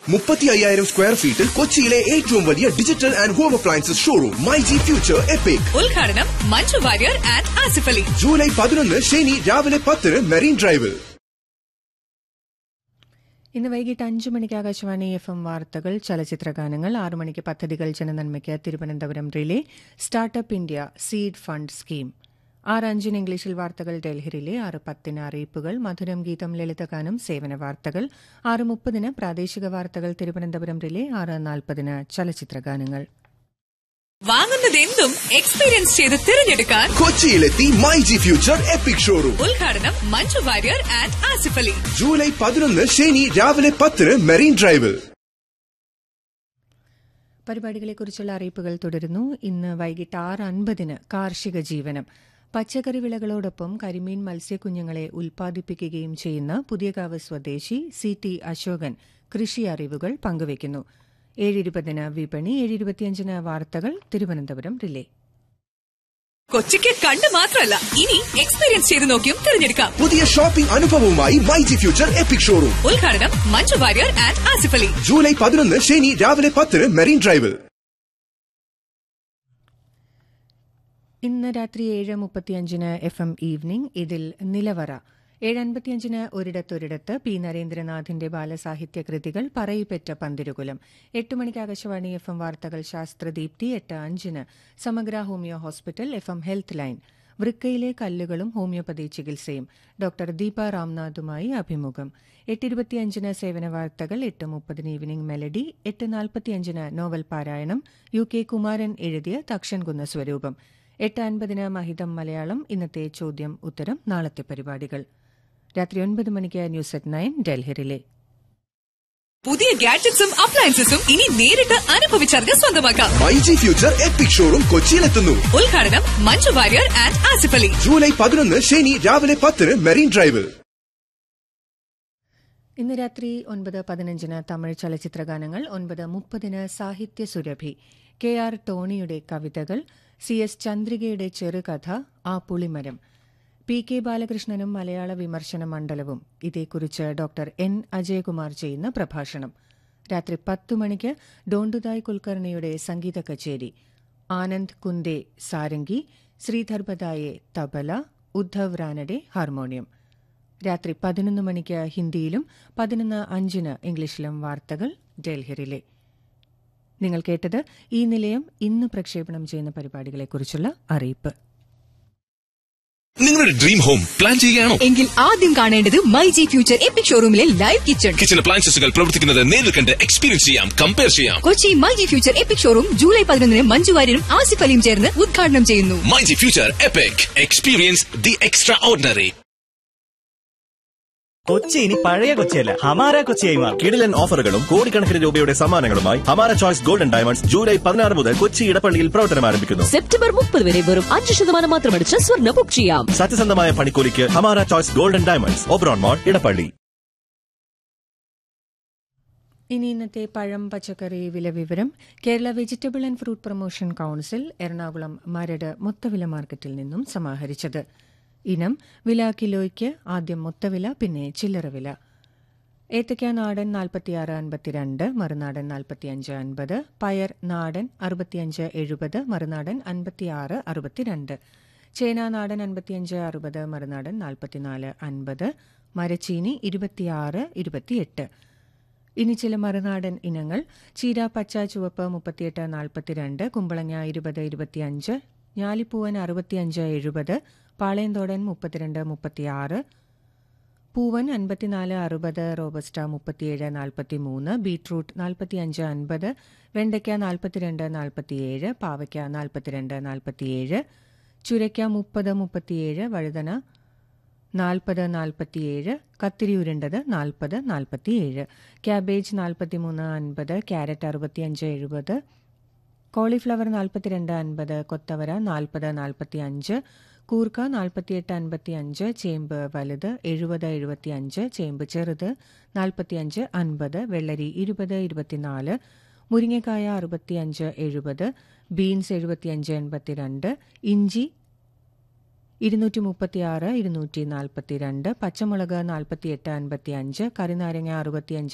മുപ്പത്തി അയ്യായിരം സ്ക്വയർ ഫീറ്റിൽ കൊച്ചിയിലെ ഏറ്റവും വലിയ digital and home appliances showroom my G future epic ഉദ്ഘാടനം മഞ്ജു വാര്യർ ആൻഡ് ആസിഫ് അലി ജൂലൈ പതിനൊന്ന് ശനി രാവിലെ പത്തിന് മെറീൻ ഡ്രൈവിൽ ഇന്ന് വൈകിട്ട് അഞ്ചു മണിക്ക് ആകാശവാണി എഫ് എം വാർത്തകൾ ചലച്ചിത്ര ഗാനങ്ങൾ ആറു മണിക്ക് പദ്ധതികൾ ജനനന്മയ്ക്ക് Thiruvananthapuram relay startup India seed fund scheme ആറ് അഞ്ചിന് ഇംഗ്ലീഷിൽ വാർത്തകൾ ഡൽഹിയിലെ ആറ് പത്തിന് അറിയിപ്പുകൾ മധുരം ഗീതം ലളിതഗാനം സേവന വാർത്തകൾ ആറ് മുപ്പതിന് പ്രാദേശിക വാർത്തകൾ തിരുവനന്തപുരം റിലേ ആറ് നാൽപ്പതിന് ചലച്ചിത്ര ഗാനങ്ങൾ വാങ്ങുന്നതെന്തും എക്സ്പീരിയൻസ് ചെയ്ത് തിരഞ്ഞെടുക്കാൻ കൊച്ചിയിലെത്തി my G future epic showroom ഉദ്ഘാടനം മഞ്ജു വാര്യർ ആൻഡ് ആസിഫ് അലി ജൂലൈ പതിനൊന്ന് ശനി രാവിലെ പത്തിന് മെറീൻ ഡ്രൈവിൽ പരിപാടികളെക്കുറിച്ചുള്ള അറിയിപ്പുകൾ തുടരുന്നു ഇന്ന് വൈകിട്ട് ആറ് അൻപതിന് കാർഷിക ജീവനം പച്ചക്കറി വിളകളോടൊപ്പം കരിമീൻ മത്സ്യക്കുഞ്ഞുങ്ങളെ ഉൽപ്പാദിപ്പിക്കുകയും ചെയ്യുന്ന പുതിയകാവ് സ്വദേശി സി ടി അശോകൻ കൃഷി അറിവുകൾ പങ്കുവയ്ക്കുന്നു ഏഴിരുപതിന് വിപണി ഏഴിരുപത്തിയഞ്ചിന് വാർത്തകൾ തിരുവനന്തപുരം റിലേ കൊച്ചിക്ക് കണ്ട് മാത്രമല്ല ഇനി എക്സ്പീരിയൻസ് ചെയ്ത് നോക്കിയും തിരഞ്ഞെടുക്കാം പുതിയ ഷോപ്പിംഗ് അനുഭവവുമായി my G future epic showroom ഉദ്ഘാടനം മഞ്ജു വാര്യർ ആൻഡ് ആസിഫ് അലി ജൂലൈ പതിനൊന്ന് ശനി രാവിലെ പത്തിന് മെറീൻ ഡ്രൈവിൽ ഇന്ന് രാത്രി ഏഴ് മുപ്പത്തിയഞ്ചിന് എഫ് എം ഈവനിംഗ് ഇതിൽ നിലവറ ഏഴ് അൻപത്തിയഞ്ചിന് ഒരിടത്തൊരിടത്ത് പി നരേന്ദ്രനാഥിന്റെ ബാലസാഹിത്യ കൃതികൾ പറയിപ്പെറ്റ പന്തിരുകുലം എട്ട് മണിക്ക് ആകാശവാണി എഫ് എം വാർത്തകൾ ശാസ്ത്രദീപ്തി എട്ട് അഞ്ചിന് സമഗ്ര homoeo hospital F M health line വൃക്കയിലെ കല്ലുകളും ഹോമിയോപ്പതി ചികിത്സയും ഡോക്ടർ ദീപ രാംനാഥുമായി അഭിമുഖം എട്ടിരുപത്തിയഞ്ചിന് സേവന വാർത്തകൾ എട്ട് മുപ്പതിന് ഈവനിംഗ് മെലഡി എട്ട് നാൽപ്പത്തിയഞ്ചിന് നോവൽ പാരായണം യു കെ കുമാരൻ എഴുതിയ തക്ഷൻകുന്ന സ്വരൂപം എട്ട് അൻപതിന് മഹിതം മലയാളം ഇന്നത്തെ ചോദ്യം ഉത്തരം നാളത്തെ പരിപാടികൾ രാത്രി ഒൻപത് മണിക്ക് ന്യൂസ് അറ്റ് നയൻ ഡൽഹിയിലെ പുതിയ ഗാഡ്ജറ്റ്സും അപ്ലയൻസസും ഇനി നേരിട്ട് അനുഭവിച്ചറിഞ്ഞ് സ്വന്തമാക്കാം my G future epic showroom കൊച്ചിയിലെത്തുന്നു ഉദ്ഘാടനം മഞ്ജു വാര്യർ ആൻഡ് ആസിഫ് അലി ജൂലൈ പതിനൊന്ന് ശനി രാവിലെ പത്തിന് മെറീൻ ഡ്രൈവിൽ ഇന്ന് രാത്രി ഒൻപത് പതിനഞ്ചിന് തമിഴ് ചലച്ചിത്ര ഗാനങ്ങൾ ഒൻപത് മുപ്പതിന് സാഹിത്യ സുരഭി കെ ആർ ടോണിയുടെ കവിതകൾ സി എസ് ചന്ദ്രികയുടെ ചെറുകഥ ആ പുളിമരം പി കെ ബാലകൃഷ്ണനും മലയാള വിമർശന മണ്ഡലവും ഇതേക്കുറിച്ച് ഡോക്ടർ എൻ അജയകുമാർ ചെയ്യുന്ന പ്രഭാഷണം രാത്രി പത്തു മണിക്ക് ഡോണ്ടുദായ് കുൽക്കർണിയുടെ സംഗീത കച്ചേരി ആനന്ദ് കുന്ദെ സാരംഗി ശ്രീധർ ബദായെ തബല ഉദ്ധവ് റാനഡെ ഹാർമോണിയം രാത്രി പതിനൊന്ന് മണിക്ക് ഹിന്ദിയിലും പതിനൊന്ന് അഞ്ചിന് ഇംഗ്ലീഷിലും വാർത്തകൾ ഡൽഹിയിലെ നിങ്ങൾ കേട്ടത് ഈ നിലയം ഇന്ന് പ്രക്ഷേപണം ചെയ്യുന്ന പരിപാടികളെക്കുറിച്ചുള്ള അറിയിപ്പ് നിങ്ങളുടെ ഡ്രീം ഹോം പ്ലാൻ ചെയ്യുകയാണോ എങ്കിൽ ആദ്യം കാണേണ്ടത് മൈ ജി ഫ്യൂച്ചർ എപ്പിക് ഷോറൂമിലെ ലൈവ് കിച്ചൺ കിച്ചൺ അപ്ലയൻസസുകൾ പ്രവർത്തിക്കുന്നത് നേരിൽ കണ്ട് എക്സ്പീരിയൻസ് ചെയ്യാം കമ്പയർ ചെയ്യാം Kochi my G future epic showroom July പതിനൊന്നിന് മഞ്ജു വാര്യരും ആസിഫ് അലിയും ചേർന്ന് ഉദ്ഘാടനം ചെയ്യുന്നു my G future epic experience the extraordinary Kochi ഇനി പഴയ കൊച്ചിയല്ല ഹമാര കൊച്ചിയായി മാറും കിടിലൻ ഓഫറുകളും കോടിക്കണക്കിന് രൂപയുടെ സമ്മാനങ്ങളുമായി ഹമാര ചോയ്സ് ഗോൾഡൻ ഡയമണ്ട്സ് ജൂലൈ പതിനാറ് മുതൽ കൊച്ചി ഇടപ്പള്ളിയിൽ പ്രവർത്തനം ആരംഭിക്കുന്നു സെപ്റ്റംബർ മുപ്പത് വരെ വെറും അഞ്ച് ശതമാനം മാത്രം അടിച്ച് സ്വർണ്ണ ബുക്ക് ചെയ്യാം സത്യസന്ധമായ പണിക്കൂലിക്ക് Hamara choice golden diamonds Oberon mall Edappally ഇനി ഇന്നത്തെ പഴം പച്ചക്കറി വില വിവരം Kerala vegetable and fruit promotion council Ernakulam Maradu മൊത്തവില മാർക്കറ്റിൽ നിന്നും സമാഹരിച്ചത് ഇനം വില കിലോയ്ക്ക് ആദ്യം മൊത്തവില പിന്നെ ചില്ലറ വില ഏത്തയ്ക്ക നാടൻ നാൽപ്പത്തിയാറ് അൻപത്തിരണ്ട് മറുനാടൻ നാൽപ്പത്തിയഞ്ച് അൻപത് പയർ നാടൻ അറുപത്തിയഞ്ച് എഴുപത് മറുനാടൻ അൻപത്തിയാറ് അറുപത്തിരണ്ട് ചേന നാടൻ അൻപത്തിയഞ്ച് അറുപത് മറുനാടൻ നാൽപ്പത്തിനാല് അൻപത് മരച്ചീനി ഇരുപത്തിയാറ് ഇരുപത്തിയെട്ട് ഇനി ചില മറുനാടൻ ഇനങ്ങൾ ചീര പച്ച ചുവപ്പ് മുപ്പത്തിയെട്ട് നാൽപ്പത്തിരണ്ട് കുമ്പളങ്ങ ഇരുപത് ഇരുപത്തിയഞ്ച് ഞാലിപ്പൂവൻ അറുപത്തിയഞ്ച് എഴുപത് പാളയന്തോടൻ മുപ്പത്തിരണ്ട് മുപ്പത്തിയാറ് പൂവൻ അൻപത്തിനാല് അറുപത് റോബസ്റ്റ മുപ്പത്തിയേഴ് നാൽപ്പത്തിമൂന്ന് ബീട്രൂട്ട് നാൽപ്പത്തിയഞ്ച് അൻപത് വെണ്ടയ്ക്ക നാൽപ്പത്തിരണ്ട് നാൽപ്പത്തിയേഴ് പാവയ്ക്ക നാൽപ്പത്തിരണ്ട് നാൽപ്പത്തിയേഴ് ചുരയ്ക്ക മുപ്പത് മുപ്പത്തിയേഴ് വഴുതന നാൽപ്പത് നാൽപ്പത്തിയേഴ് കത്തിരി ഉരുണ്ടത് നാൽപ്പത് നാൽപ്പത്തിയേഴ് ക്യാബേജ് നാൽപ്പത്തിമൂന്ന് അൻപത് ക്യാരറ്റ് അറുപത്തിയഞ്ച് എഴുപത് കോളിഫ്ലവർ നാൽപ്പത്തിരണ്ട് അൻപത് കൊത്തവര നാൽപ്പത് നാൽപ്പത്തി അഞ്ച് കൂർക്ക നാൽപ്പത്തിയെട്ട് അൻപത്തി അഞ്ച് ചേമ്പ് വലുത് എഴുപത് എഴുപത്തിയഞ്ച് ചേമ്പ് ചെറുത് നാൽപ്പത്തിയഞ്ച് അൻപത് വെള്ളരി ഇരുപത് ഇരുപത്തിനാല് മുരിങ്ങക്കായ അറുപത്തിയഞ്ച് എഴുപത് ബീൻസ് എഴുപത്തിയഞ്ച് എൺപത്തിരണ്ട് ഇഞ്ചി ഇരുന്നൂറ്റി മുപ്പത്തിയാറ് ഇരുന്നൂറ്റി നാൽപ്പത്തിരണ്ട് പച്ചമുളക് നാൽപ്പത്തിയെട്ട് അൻപത്തിയഞ്ച് കറിനാരങ്ങ അറുപത്തിയഞ്ച്